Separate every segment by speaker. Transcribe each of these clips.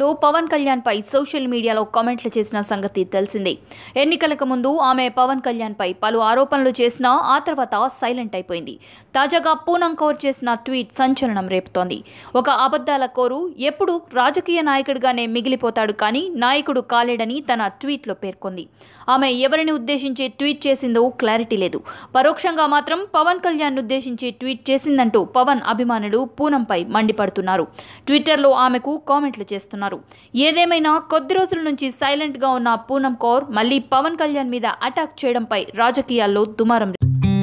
Speaker 1: గతంలో పవన్ కళ్యాణ్ పై సోషల్ మీడియాలో కామెంట్లు చేసిన సంగతి తెలిసిందే ఎన్నికలకు ముందు ఆమె పవన్ కళ్యాణ్ పై పలు ఆరోపణలు చేసినా ఆ తర్వాత సైలెంట్ అయిపోయింది తాజాగా పూనం కౌర్ చేసిన ట్వీట్ సంచలనం రేపుతోంది ఒక అబద్ధాల కోరు ఎప్పుడు రాజకీయ నాయకుడిగానే మిగిలిపోతాడు కానీ నాయకుడు కాలేడని తన ట్వీట్లో పేర్కొంది ఆమె ఎవరిని ఉద్దేశించి ట్వీట్ చేసిందో క్లారిటీ లేదు పరోక్షంగా మాత్రం పవన్ కళ్యాణ్ ఉద్దేశించి ట్వీట్ చేసిందంటూ పవన్ అభిమానులు పూనంపై మండిపడుతున్నారు ట్విట్టర్లో ఆమెకు కామెంట్లు చేస్తున్నారు ఏదేమైనా కొద్ది రోజుల నుంచి సైలెంట్గా ఉన్న పూనం కౌర్ మళ్ళీ పవన్ కళ్యాణ్ మీద అటాక్ చేయడంపై రాజకీయాల్లో దుమారం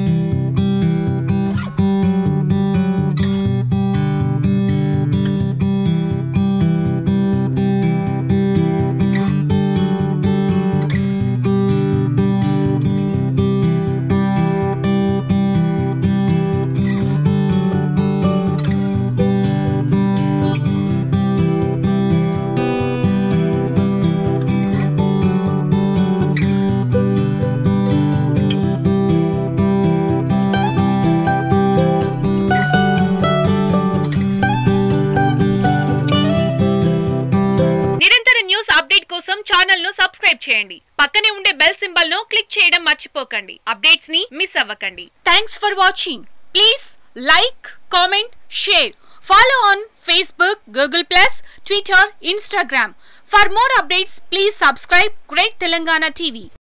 Speaker 2: నిరంతర న్యూస్ అప్డేట్ కోసం ఛానల్ ను సబ్స్క్రైబ్ చేయండి పక్కనే ఉండే బెల్ సింబల్ ను క్లిక్ చేయడం మర్చిపోకండి అప్డేట్స్ ని మిస్ అవ్వకండి thanks for watching please like comment share follow on Facebook Google plus Twitter Instagram for more updates please subscribe Great Telangana TV